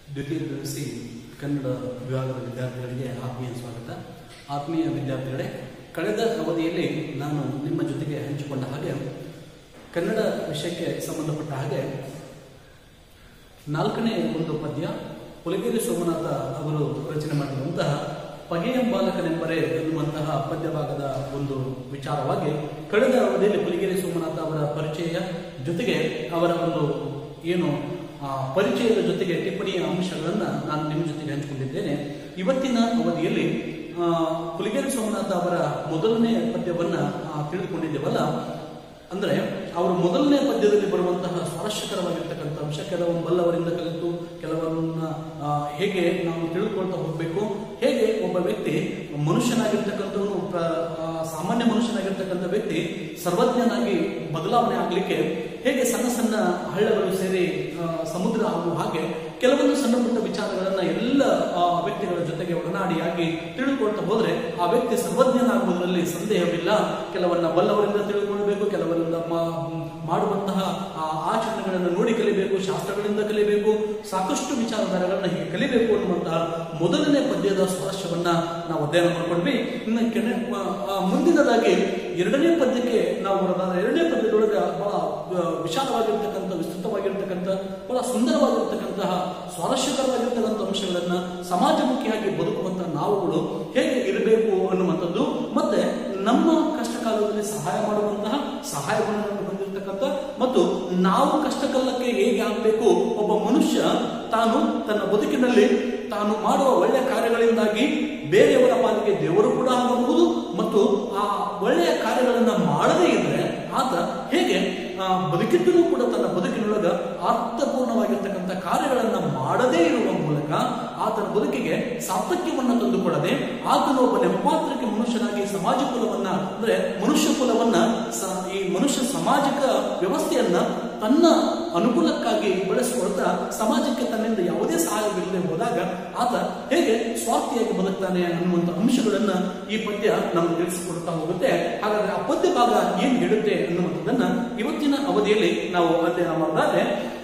ದ್ವಿತೀಯ ಪಿಯುಸಿ ಕನ್ನಡ ವಿಭಾಗದ ವಿದ್ಯಾರ್ಥಿಗಳಿಗೆ ಆತ್ಮೀಯ ಸ್ವಾಗತ ಆತ್ಮೀಯ ವಿದ್ಯಾರ್ಥಿಗಳೇ ಕಳೆದ ಅವಧಿಯಲ್ಲಿ ನಾನು ನಿಮ್ಮ ಜೊತೆಗೆ ಹಂಚಿಕೊಂಡ ಹಾಗೆ ಕನ್ನಡ ವಿಷಯಕ್ಕೆ ಸಂಬಂಧಪಟ್ಟ ಹಾಗೆ ನಾಲ್ಕನೇ ಒಂದು ಪದ್ಯ ಪುಲಗೇರಿ ಸೋಮನಾಥ ಅವರು ರಚನೆ ಮಾಡಿರುವಂತಹ ಪಗೆಯ ಬಾಲಕನೆಂಬರೆ ಎನ್ನುವಂತಹ ಪದ್ಯ ಭಾಗದ ಒಂದು ವಿಚಾರವಾಗಿ ಕಳೆದ ಅವಧಿಯಲ್ಲಿ ಪುಲಿಗೆರೆ ಸೋಮನಾಥ ಅವರ ಪರಿಚಯ ಜೊತೆಗೆ ಅವರ ಒಂದು ಏನು ಆ, ಪರಿಚಯದ ಜೊತೆಗೆ ಟಿಪ್ಪಣಿಯ ಅಂಶಗಳನ್ನು ನಾನು ನಿಮ್ಮ ಜೊತೆಗೆ ಹಂಚಿಕೊಂಡಿದ್ದೇನೆ ಇವತ್ತಿನ ಅವಧಿಯಲ್ಲಿ ಆ, ಪುಲಿಗೆರೆ ಸೋಮನಾಥ ಅವರ ಮೊದಲನೇ ಪದ್ಯವನ್ನ ಆ, ತಿಳಿದುಕೊಂಡಿದ್ದೇವಲ್ಲ ಅಂದ್ರೆ ಅವರು ಮೊದಲನೇ ಪದ್ಯದಲ್ಲಿ ಬರುವಂತಹ ಸ್ವಾರಸ್ಯಕರವಾಗಿರ್ತಕ್ಕಂಥ ಅಂಶ ಕೆಲವೊಂದು ಬಲ್ಲವರಿಂದ ಕಲಿತು ಕೆಲವನ್ನ ಆ, ಹೇಗೆ ನಾವು ತಿಳಿದುಕೊಳ್ತಾ ಹೋಗಬೇಕು ಹೇಗೆ ಒಬ್ಬ ವ್ಯಕ್ತಿ ಮನುಷ್ಯನಾಗಿರ್ತಕ್ಕಂಥವನು ಪ್ರ- ಆ, ಸಾಮಾನ್ಯ ಮನುಷ್ಯನಾಗಿರ್ತಕ್ಕಂಥ ವ್ಯಕ್ತಿ ಸರ್ವಜ್ಞನಾಗಿ ಬದಲಾವಣೆ ಆಗಲಿಕ್ಕೆ ಹೇಗೆ ಸಣ್ಣ ಸಣ್ಣ ಹಳ್ಳಗಳು ಸೇರಿ ಆ, ಸಮುದ್ರ ಆಗುವ ಹಾಗೆ ಕೆಲವೊಂದು ಸಣ್ಣ ಪುಟ್ಟ ವಿಚಾರಗಳನ್ನ ಎಲ್ಲ ಆ, ವ್ಯಕ್ತಿಗಳ ಜೊತೆಗೆ ಒಡನಾಡಿಯಾಗಿ ತಿಳಿದುಕೊಳ್ತಾ ಹೋದ್ರೆ ಆ ವ್ಯಕ್ತಿ ಸರ್ವಜ್ಞನಾಗುವುದರಲ್ಲಿ ಸಂದೇಹವಿಲ್ಲ ಕೆಲವನ್ನ ಬಲ್ಲವರಿಂದ ತಿಳಿದುಕೊಳ್ಬೇಕು ಕೆಲವರಿಂದ ಮಾ- ಮಾಡುವಂತಹ ಆ ಆಚರಣೆಗಳನ್ನು ನೋಡಿ ಕಲಿಬೇಕು ಶಾಸ್ತ್ರಗಳಿಂದ ಕಲಿಬೇಕು ಸಾಕಷ್ಟು ವಿಚಾರಧಾರೆಗಳನ್ನ ಹೀಗೆ ಕಲಿಬೇಕು ಅನ್ನುವಂತಹ ಮೊದಲನೇ ಪದ್ಯದ ಸ್ವಾರಸ್ಯವನ್ನ ನಾವು ಅಧ್ಯಯನ ಮಾಡ್ಕೊಂಡ್ವಿ ಇನ್ನು ಕೆನೆ ಆ, ಆ, ಮುಂದಿನದಾಗಿ ಎರಡನೇ ಪದ್ಯಕ್ಕೆ ನಾವು ಬರೋದಾದ್ರೆ ಎರಡನೇ ಪದ್ಯದೊಳಗೆ ಬಹಳ ಆ, ವಿಶಾಲವಾಗಿರ್ತಕ್ಕಂಥ ವಿಸ್ತೃತವಾಗಿರ್ತಕ್ಕಂಥ ಬಹಳ ಸುಂದರವಾಗಿರ್ತಕ್ಕಂತಹ ಸ್ವಾರಸ್ಯಕರವಾಗಿರ್ತಕ್ಕಂಥ ಅಂಶಗಳನ್ನ ಸಮಾಜಮುಖಿಯಾಗಿ ಬದುಕುವಂತಹ ನಾವುಗಳು ಹೇಗೆ ಇರಬೇಕು ಅನ್ನುವಂಥದ್ದು ಮತ್ತೆ ನಮ್ಮ ಕಷ್ಟ ಕಾಲದಲ್ಲಿ ಸಹಾಯ ಮಾಡುವಂತಹ ಸಹಾಯ ಗುಣಗಳನ್ನು ಹೊಂದಿರತಕ್ಕಂಥ ಮತ್ತು ನಾವು ಕಷ್ಟಕಾಲಕ್ಕೆ ಹೇಗೆ ಆಗಬೇಕು ಒಬ್ಬ ಮನುಷ್ಯ ತಾನು ತನ್ನ ಬದುಕಿನಲ್ಲಿ ತಾನು ಮಾಡುವ ಒಳ್ಳೆಯ ಕಾರ್ಯಗಳಿಂದಾಗಿ ಬೇರೆಯವರ ಪಾಲಿಗೆ ದೇವರು ಕೂಡ ಆಗಬಹುದು ಮತ್ತು ಆ ಒಳ್ಳೆಯ ಕಾರ್ಯಗಳನ್ನ ಮಾಡದೇ ಇದ್ರೆ ಆತ ಹೇಗೆ ಆ, ಬದುಕಿದ್ದೂ ಕೂಡ ತನ್ನ ಬದುಕಿನೊಳಗ ಅರ್ಥಪೂರ್ಣವಾಗಿರ್ತಕ್ಕಂಥ ಕಾರ್ಯಗಳನ್ನ ಮಾಡದೇ ಇರುವ ಮೂಲಕ ಆತನ ಬದುಕಿಗೆ ಸಾರ್ಥಕ್ಯವನ್ನ ತಂದುಕೊಡದೆ ಆತನು ಒಬ್ಬ ನೆಪಾತ್ರಕ್ಕೆ ಮನುಷ್ಯನಾಗಿ ಸಮಾಜ ಕುಲವನ್ನ ಅಂದ್ರೆ ಮನುಷ್ಯ ಕುಲವನ್ನ ಸ- ಈ ಮನುಷ್ಯ ಸಾಮಾಜಿಕ ವ್ಯವಸ್ಥೆಯನ್ನ ತನ್ನ ಅನುಕೂಲಕ್ಕಾಗಿ ಬಳಸಿಕೊಳ್ತಾ ಸಮಾಜಕ್ಕೆ ತನ್ನಿಂದ ಯಾವುದೇ ಸಹಾಯವಿಲ್ಲದೆ ಹೋದಾಗ ಆತ ಹೇಗೆ ಸ್ವಾರ್ಥಿಯಾಗಿ ಬದುಕ್ತಾನೆ ಅನ್ನುವಂಥ ಅಂಶಗಳನ್ನ ಈ ಪದ್ಯ ನಮ್ಗೆ ತಿಳಿಸಿಕೊಡ್ತಾ ಹೋಗುತ್ತೆ ಹಾಗಾದ್ರೆ ಆ ಪದ್ಯ ಭಾಗ ಏನ್ ಹೇಳುತ್ತೆ ಅನ್ನುವಂಥದ್ದನ್ನ ಇವತ್ತಿನ ಅವಧಿಯಲ್ಲಿ ನಾವು ಅಧ್ಯಯನ ಮಾಡಿದ್ರೆ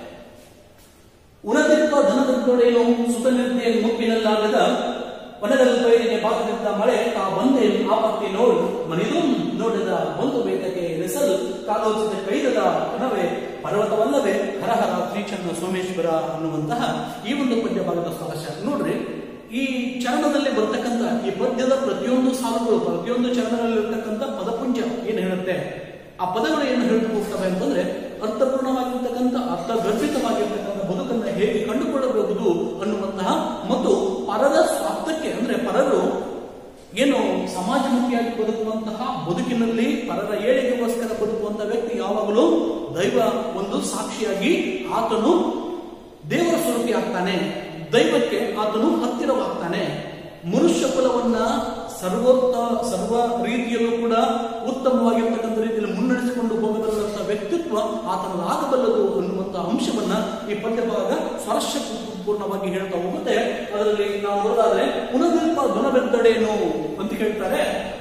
ಉಣದಿರುವ ಧನದೊಡೇನು ಸುತನಿರ್ದೆ ಮುಪ್ಪಿನಲ್ಲಾಗದ ವನದಲ್ಲಿ ಪೈರಿನ ಬಾಧದಿಂದ ಮಳೆ ತಾ ಬಂದೆ ಆಪತ್ತಿ ನೋಡು ಮನಿದು ನೋಡಿದ ಒಂದು ಬೇತಕ್ಕೆ ನೆಸಲ್ ಕಾಲೋಚಿತ ಕೈದದ ಕಣವೇ ಪರ್ವತವಲ್ಲವೇ ಹರಹರ ಶ್ರೀಚಂದ್ರ ಸೋಮೇಶ್ವರ ಅನ್ನುವಂತಹ ಈ ಒಂದು ಪದ್ಯ ಭಾಗದ ಸ್ವಾರಸ್ಯ ನೋಡ್ರಿ ಈ ಚರಣದಲ್ಲಿ ಬರ್ತಕ್ಕಂಥ ಈ ಪದ್ಯದ ಪ್ರತಿಯೊಂದು ಸಾಲುಗಳು ಪ್ರತಿಯೊಂದು ಚರಣದಲ್ಲಿ ಇರ್ತಕ್ಕಂಥ ಪದಪುಂಜ ಏನು ಹೇಳುತ್ತೆ ಆ ಪದಗಳು ಏನು ಹೇಳ್ತಾ ಹೋಗ್ತವೆ ಅಂತಂದ್ರೆ ಅರ್ಥಪೂರ್ಣವಾಗಿರ್ತಕ್ಕಂಥ ಅರ್ಥಗರ್ಭಿತವಾಗಿರ್ತಕ್ಕಂಥ ಬದುಕನ್ನ ಹೇಗೆ ಕಂಡುಕೊಳ್ಳಬಹುದು ಅನ್ನುವಂತಹ ಮತ್ತು ಪರರ ಸ್ವಾರ್ಥಕ್ಕೆ ಅಂದ್ರೆ ಪರರು ಏನು ಸಮಾಜಮುಖಿಯಾಗಿ ಬದುಕುವಂತಹ ಬದುಕಿನಲ್ಲಿ ಪರರ ಏಳಿಗೆಗೋಸ್ಕರ ಬದುಕುವಂತಹ ವ್ಯಕ್ತಿ ಯಾವಾಗಲೂ ದೈವ ಒಂದು ಸಾಕ್ಷಿಯಾಗಿ ಆತನು ದೇವರ ಸ್ವರೂಪಿ ಆಗ್ತಾನೆ ದೈವಕ್ಕೆ ಆತನು ಹತ್ತಿರವಾಗ್ತಾನೆ ಮನುಷ್ಯ ಕುಲವನ್ನ ಸರ್ವೋತ್ತ ಸರ್ವ ರೀತಿಯಲ್ಲೂ ಕೂಡ ಉತ್ತಮವಾಗಿರ್ತಕ್ಕಂಥ ರೀತಿಯಲ್ಲಿ ಮುನ್ನಡೆಸಿಕೊಂಡು ಹೋಗಬಲ್ಲಂತಹ ವ್ಯಕ್ತಿತ್ವ ಆತನದಾಗಬಲ್ಲದು ಅನ್ನುವಂತಹ ಅಂಶವನ್ನ ಈ ಪದ್ಯಭಾಗ ಸ್ವರಸ್ಯ ಪೂರ್ಣವಾಗಿ ಹೇಳ್ತಾ ಹೋಗುತ್ತೆ ಅದರಲ್ಲಿ ನಾವು ನೋಡೋದಾದ್ರೆ ಪುನರ್ಲ್ಪ ಧ್ವನವೆದ್ದಡೇನು ಅಂತ ಹೇಳ್ತಾರೆ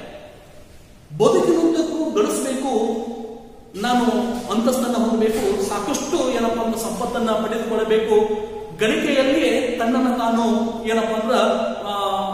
ಬದುಕಿನುದ್ದಕ್ಕೂ ಗಳಿಸಬೇಕು ನಾನು ಅಂತಸ್ತನ್ನ ಹೊಂದಬೇಕು ಸಾಕಷ್ಟು ಏನಪ್ಪಾ ಅಂದ್ರೆ ಸಂಪತ್ತನ್ನ ಪಡೆದುಕೊಳ್ಳಬೇಕು ಗಳಿಕೆಯಲ್ಲಿಯೇ ತನ್ನನ್ನು ತಾನು ಏನಪ್ಪಾ ಅಂದ್ರ ಆ,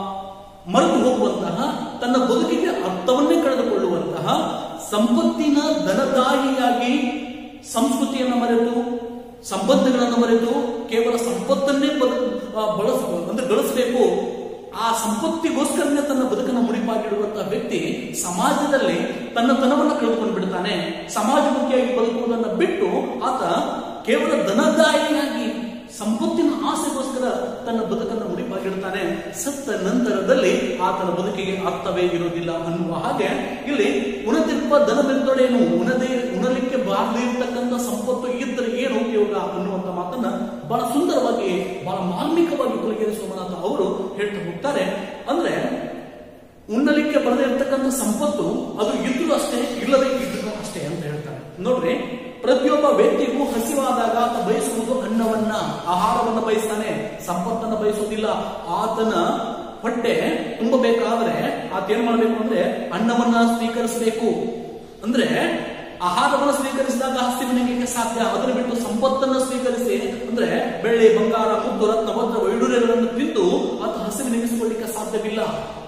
ಮರೆತು ಹೋಗುವಂತಹ ತನ್ನ ಬದುಕಿಗೆ ಅರ್ಥವನ್ನೇ ಕಳೆದುಕೊಳ್ಳುವಂತಹ ಸಂಪತ್ತಿನ ಧನದಾಯಿಯಾಗಿ ಸಂಸ್ಕೃತಿಯನ್ನು ಮರೆತು ಸಂಬಂಧಗಳನ್ನು ಮರೆತು ಕೇವಲ ಸಂಪತ್ತನ್ನೇ ಬದು ಆ, ಬಳಸ ಅಂದ್ರೆ ಗಳಿಸಬೇಕು ಆ ಸಂಪತ್ತಿಗೋಸ್ಕರನೇ ತನ್ನ ಬದುಕನ್ನು ಮುಡಿಪಾಗಿಡುವಂತಹ ವ್ಯಕ್ತಿ ಸಮಾಜದಲ್ಲಿ ತನ್ನ ತನವನ್ನು ಕಳೆದುಕೊಂಡು ಬಿಡ್ತಾನೆ ಸಮಾಜಮುಖಿಯಾಗಿ ಬದುಕುವುದನ್ನು ಬಿಟ್ಟು ಆತ ಕೇವಲ ಧನದಾಯಿಯಾಗಿ ಸಂಪತ್ತಿನ ಆಸೆಗೋಸ್ಕರ ತನ್ನ ಬದುಕನ್ನು ಮುಡಿಪಾಗಿಡ್ತಾನೆ ಸತ್ತ ನಂತರದಲ್ಲಿ ಆತನ ಬದುಕಿಗೆ ಅರ್ಥವೇ ಇರುವುದಿಲ್ಲ ಅನ್ನುವ ಹಾಗೆ ಇಲ್ಲಿ ಉಣತಿರುವ ಧನವೆಂದೊಡೇನು ಉಣದೇ ಉಣಲಿಕ್ಕೆ ಬಾರದೇ ಇರತಕ್ಕಂಥ ಸಂಪತ್ತು ಇದ್ದರೆ ಏನು ಉಪಯೋಗ ಅನ್ನುವಂಥ ಮಾತನ್ನ ಬಹಳ ಸುಂದರವಾಗಿ ಬಹಳ ಮಾರ್ಮಿಕವಾಗಿ ಪುಲಿಗೆರೆ ಸೋಮನಾಥ ಅವರು ಹೇಳ್ತಾ ಹೋಗ್ತಾರೆ ಅಂದ್ರೆ ಉಣ್ಣಲಿಕ್ಕೆ ಬರದೇ ಇರತಕ್ಕಂಥ ಸಂಪತ್ತು ಅದು ಇದ್ರೂ ಅಷ್ಟೇ ಇಲ್ಲದೆ ಇದ್ರೂ ಅಷ್ಟೇ ಅಂತ ಹೇಳ್ತಾರೆ ನೋಡ್ರಿ ಪ್ರತಿಯೊಬ್ಬ ವ್ಯಕ್ತಿಗೂ ಹಸಿವಾದಾಗ ಆತ ಬಯಸುವುದು ಅನ್ನವನ್ನ ಆಹಾರವನ್ನ ಬಯಸ್ತಾನೆ ಸಂಪತ್ತನ್ನ ಬಯಸುವುದಿಲ್ಲ ಆತನ ಹೊಟ್ಟೆ ತುಂಬಬೇಕಾದ್ರೆ ಆತ ಏನ್ ಮಾಡ್ಬೇಕು ಅಂದ್ರೆ ಅನ್ನವನ್ನ ಸ್ವೀಕರಿಸಬೇಕು ಅಂದ್ರೆ ಆಹಾರವನ್ನು ಸ್ವೀಕರಿಸಿದಾಗ ಹಸಿವಿನಿಗೆ ಸಾಧ್ಯ ಅದನ್ನು ಬಿಟ್ಟು ಸಂಪತ್ತನ್ನ ಸ್ವೀಕರಿಸಿ ಅಂದ್ರೆ ಬೆಳ್ಳಿ ಬಂಗಾರ ಮುದ್ದು ರತ್ನ ವಜ್ರ ವೈಡೂರ್ಯಗಳನ್ನು ತಿಂದು ಆತ ಹಸಿರು ನಿಲ್ಲಿಸಿಕೊಳ್ಳಿಕ್ಕೆ ಸಾಧ್ಯವಿಲ್ಲ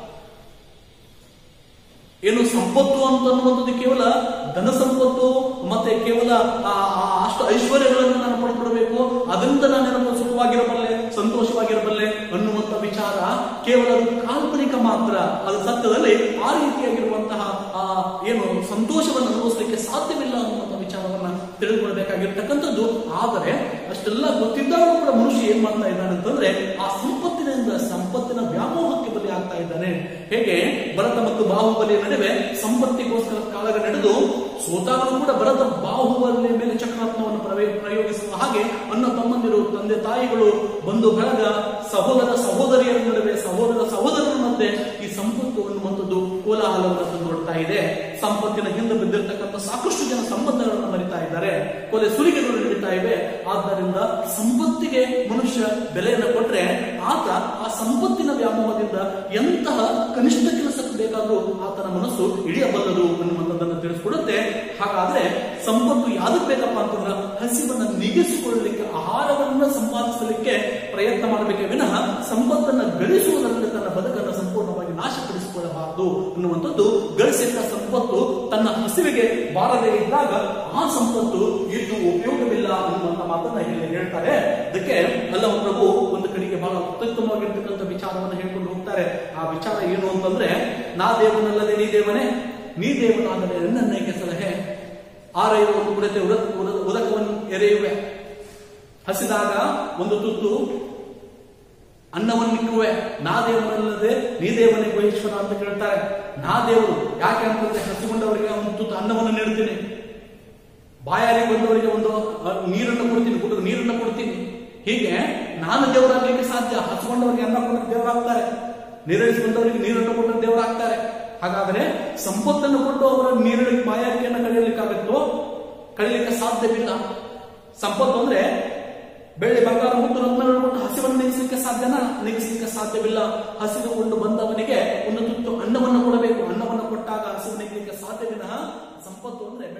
ಏನು ಸಂಪತ್ತು ಅಂತ ಅನ್ನುವಂಥದ್ದು ಕೇವಲ ಧನ ಸಂಪತ್ತು ಮತ್ತೆ ಕೇವಲ ಆ, ಆ ಅಷ್ಟು ಐಶ್ವರ್ಯಗಳನ್ನು ನಾನು ಪಡ್ಕೊಳ್ಬೇಕು ಅದರಿಂದ ನಾನೇನಪ್ಪ ಸುಖವಾಗಿರಬಲ್ಲೆ ಸಂತೋಷವಾಗಿರಬಲ್ಲೆ ಅನ್ನುವಂಥ ವಿಚಾರ ಕೇವಲ ಅದು ಕಾಲ್ಪನಿಕ ಮಾತ್ರ ಅದು ಸತ್ಯದಲ್ಲಿ ಆ ರೀತಿಯಾಗಿರುವಂತಹ ಆ ಏನು ಸಂತೋಷವನ್ನು ಅನುಭವಿಸಲಿಕ್ಕೆ ಸಾಧ್ಯವಿಲ್ಲ ಅನ್ನುವಂಥ ವಿಚಾರವನ್ನ ತಿಳಿದುಕೊಳ್ಬೇಕಾಗಿರ್ತಕ್ಕಂಥದ್ದು ಆದರೆ ಅಷ್ಟೆಲ್ಲ ಗೊತ್ತಿದ್ದಾಗೂ ಕೂಡ ಮನುಷ್ಯ ಏನ್ ಮಾಡ್ತಾ ಇದ್ದಾನೆ ಅಂತಂದ್ರೆ ಆ ಸಂಪತ್ತಿನಿಂದ ಸಂಪತ್ತಿನ ವ್ಯಾಮೋಹಕ್ಕೆ ಬಲಿ ಆಗ್ತಾ ಇದ್ದಾನೆ ಹೇಗೆ ಭರತ ಮತ್ತು ಬಾಹುಬಲಿಯ ನಡುವೆ ಸಂಪತ್ತಿಗೋಸ್ಕರ ಕಾಳಗ ನಡೆದು ಸೋತಾಗಲೂ ಕೂಡ ಭರತ ಬಾಹುಬಲಿಯ ಮೇಲೆ ಚಕ್ರರತ್ನವನ್ನು ಪ್ರವೇ- ಪ್ರಯೋಗಿಸುವ ಹಾಗೆ ಅಣ್ಣ ತಮ್ಮಂದಿರು ತಂದೆ ತಾಯಿಗಳು ಬಂಧು ಬಳಗ ಸಹೋದರ ಸಹೋದರಿಯರ ನಡುವೆ ಸಹೋದರ ಸಹೋದರರ ಮಧ್ಯೆ ಈ ಸಂಪತ್ತು ಅನ್ನುವಂಥದ್ದು ಕೋಲಾಹಲವನ್ನು ತಂದುಕೊಡ್ತಾ ಇದೆ ಸಂಪತ್ತಿನ ಹಿಂದೆ ಬಿದ್ದಿರತಕ್ಕಂಥ ಸಾಕಷ್ಟು ಜನ ಸಂಬಂಧಗಳನ್ನು ಮರಿತಾ ಇದ್ದಾರೆ ಕೊಲೆ ಸುಲಿಗೆಗಳು ನಡೀತಾ ಇವೆ ಆದ್ದರಿಂದ ಸಂಪತ್ತಿಗೆ ಮನುಷ್ಯ ಬೆಲೆಯನ್ನು ಕೊಟ್ರೆ ಆತ ಆ ಸಂಪತ್ತಿನ ವ್ಯಾಮೋಹದಿಂದ ಎಂತಹ ಕನಿಷ್ಠ ಕೆಲಸಕ್ಕೆ ಬೇಕಾದರೂ ಆತನ ಮನಸ್ಸು ಇಳಿಯಬಲ್ಲದು ಅನ್ನುವಂಥದ್ದನ್ನು ತಿಳಿಸ್ಕೊಡುತ್ತೆ ಹಾಗಾದ್ರೆ ಸಂಪತ್ತು ಯಾವ್ದಕ್ಕೆ ಬೇಕಪ್ಪ ಅಂತಂದ್ರೆ ಹಸಿವನ್ನ ನೀಗಿಸಿಕೊಳ್ಳಲಿಕ್ಕೆ ಆಹಾರವನ್ನ ಸಂಪಾದಿಸಲಿಕ್ಕೆ ಪ್ರಯತ್ನ ಮಾಡಬೇಕೇ ವಿನಃ ಸಂಪತ್ತನ್ನ ಗಳಿಸುವುದರಲ್ಲಿ ತನ್ನ ಬದುಕನ್ನು ಸಂಪೂರ್ಣವಾಗಿ ನಾಶಪಡಿಸಿಕೊಳ್ಳಬಾರದು ಅನ್ನುವಂಥದ್ದು ಗಳಿಸಿದ ಸಂಪತ್ತು ತನ್ನ ಹಸಿವಿಗೆ ಬಾರದೇ ಇದ್ದಾಗ ಆ ಸಂಪತ್ತು ಇದ್ದು ಉಪಯೋಗವಿಲ್ಲ ಅನ್ನುವಂಥ ಮಾತನ್ನ ಇಲ್ಲಿ ಹೇಳ್ತಾರೆ ಅದಕ್ಕೆ ಅಲ್ಲವ ಪ್ರಭು ಒಂದು ಕಡೆಗೆ ಬಹಳ ಅತ್ಯುತ್ತಮವಾಗಿರ್ತಕ್ಕಂಥ ವಿಚಾರವನ್ನು ಹೇಳ್ಕೊಂಡು ಹೋಗ್ತಾರೆ ಆ ವಿಚಾರ ಏನು ಅಂತಂದ್ರೆ ನಾ ದೇವನಲ್ಲದೆ ನೀ ದೇವನೇ ನೀ ದೇವನಾದರೆ ನನ್ನನ್ನೇಕೆ ಸಲಹೆ ಆರೈಯುವ ಒಂದು ಬುಡತೆ ಉದ- ಉದ- ಉದಕವನ್ನು ಎರೆಯುವೆ ಹಸಿದಾಗ ಒಂದು ತುತ್ತು ಅನ್ನವನ್ನು ಇಕ್ಕುವೆ ನಾ ದೇವನಲ್ಲದೆ ನೀ ದೇವನೇ ಗುಹೇಶ್ವರ ಅಂತ ಕೇಳ್ತಾರೆ ನಾ ದೇವರು ಯಾಕೆ ಅಂತಂದ್ರೆ ಹಸಿಗೊಂಡವರಿಗೆ ಒಂದು ತುತ್ತು ಅನ್ನವನ್ನು ನೀಡ್ತೀನಿ ಬಾಯಾರಿ ಬಂದವರಿಗೆ ಒಂದು ಅ, ನೀರನ್ನು ಕೊಡ್ತೀನಿ ಕುಡಿದು ನೀರನ್ನು ಕೊಡ್ತೀನಿ ಹೀಗೆ ನಾನು ದೇವರಾಗ್ಲಿಕ್ಕೆ ಸಾಧ್ಯ ಹಸಿಕೊಂಡವರಿಗೆ ಅನ್ನ ಕೊಟ್ಟು ದೇವರಾಗ್ತಾರೆ ನೀರಿಳಿಸಿಕೊಂಡವರಿಗೆ ನೀರನ್ನು ಕೊಟ್ಟು ದೇವರಾಗ್ತಾರೆ ಹಾಗಾದ್ರೆ ಸಂಪತ್ತನ್ನು ಕೊಟ್ಟು ಅವರ ನೀರಿನ ಬಾಯಾರಿಕೆಯನ್ನು ಕಳೆಯಲಿಕ್ಕಾಗತ್ತೋ ಕಳೆಯಲಿಕ್ಕೆ ಸಾಧ್ಯವಿಲ್ಲ ಸಂಪತ್ತು ಅಂದ್ರೆ ಬೆಳ್ಳಿ ಬಂಗಾರ ಮುಟ್ಟು ರತ್ನಗಳನ್ನು ಕೊಟ್ಟು ಹಸಿವನ್ನು ನೀಗಿಸಲಿಕ್ಕೆ ಸಾಧ್ಯನಾ ನೀಗಿಸಲಿಕ್ಕೆ ಸಾಧ್ಯವಿಲ್ಲ ಹಸಿದುಕೊಂಡು ಬಂದವನಿಗೆ ಒಂದು ತುತ್ತು ಅನ್ನವನ್ನು ಕೊಡಬೇಕು ಅನ್ನವನ್ನು ಕೊಟ್ಟಾಗ ಹಸಿವು ನೀಗಲಿಕ್ಕೆ ಸಾಧ್ಯವಿಲ್ಲ ಸಂಪತ್ತು ಅಂದ್ರೆ